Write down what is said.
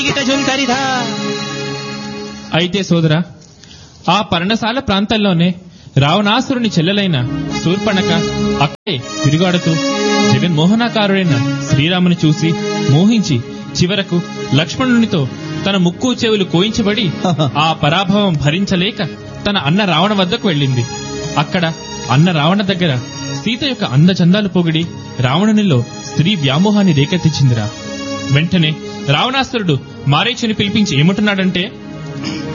జుంకరిధా అయితే సోదరా ఆ పర్ణశాల ప్రాంతంలోనే రావణాసురుని చెల్లెలైన శూర్పణక అక్కడే తిరుగాడుతూ జగన్మోహనాకారుడైన శ్రీరాముని చూసి మోహించి చివరకు లక్ష్మణునితో తన ముక్కు చెవులు కోయించబడి ఆ పరాభవం భరించలేక తన అన్న రావణ వద్దకు వెళ్ళింది అక్కడ అన్న రావణ దగ్గర సీత యొక్క అందచందాలు పొగిడి రావణునిలో స్త్రీ వ్యామోహాన్ని రేకెత్తించిందిరా వెంటనే రావణాసురుడు మారీచుని పిలిపించి ఏమంటున్నాడంటే